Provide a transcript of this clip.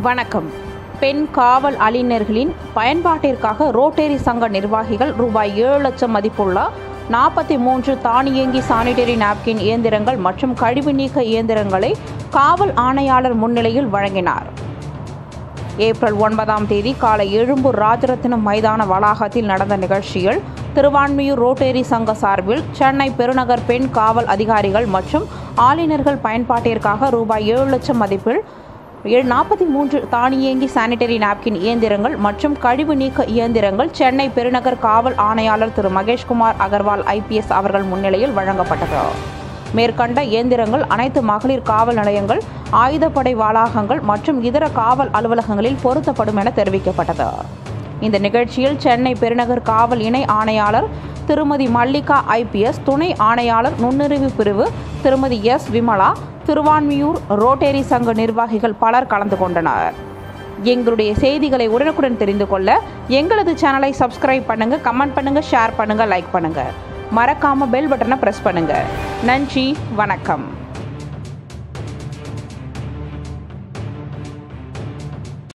வணக்கம் பெண் காவல் அழிஞர்களின் பயன்பாட்டிற்காக ரோட்டரி சங்க நிர்வாகிகள் ரூபாய் ஏழு லட்சம் மதிப்புள்ள நாற்பத்தி மூன்று தானியங்கி சானிட்டரி நாப்கின் இயந்திரங்கள் மற்றும் கழிவு நீக்க இயந்திரங்களை காவல் ஆணையாளர் முன்னிலையில் வழங்கினார் ஏப்ரல் ஒன்பதாம் தேதி காலை எழும்பூர் ராஜரத்தினம் மைதான வளாகத்தில் நடந்த நிகழ்ச்சியில் திருவான்மியூர் ரோட்டரி சங்க சார்பில் சென்னை பெருநகர் பெண் காவல் அதிகாரிகள் மற்றும் ஆளுநர்கள் பயன்பாட்டிற்காக ரூபாய் ஏழு லட்சம் மதிப்பில் நாற்பத்தி மூன்று தானியங்கி சானிட்டரி நாப்கின் இயந்திரங்கள் மற்றும் கழிவு நீக்க இயந்திரங்கள் சென்னை பெருநகர் காவல் ஆணையாளர் திரு மகேஷ்குமார் அகர்வால் ஐபிஎஸ் அவர்கள் முன்னிலையில் வழங்கப்பட்டது மேற்கண்ட இயந்திரங்கள் அனைத்து மகளிர் காவல் நிலையங்கள் ஆயுதப்படை வளாகங்கள் மற்றும் இதர காவல் அலுவலகங்களில் பொருத்தப்படும் என தெரிவிக்கப்பட்டது இந்த நிகழ்ச்சியில் சென்னை பெருநகர் காவல் இணை ஆணையாளர் திருமதி மல்லிகா ஐபிஎஸ் துணை ஆணையாளர் நுண்ணறிவு பிரிவு திருமதி எஸ் விமலா திருவான்மியூர் ரோட்டரி சங்க நிர்வாகிகள் பலர் கலந்து கொண்டனர் எங்களுடைய செய்திகளை உடனுக்குடன் தெரிந்து கொள்ள எங்களது சேனலை சப்ஸ்கிரைப் பண்ணுங்க கமெண்ட் பண்ணுங்க ஷேர் பண்ணுங்க லைக் பண்ணுங்க மறக்காம பெல் பட்டனை பிரஸ் பண்ணுங்க நன்றி வணக்கம்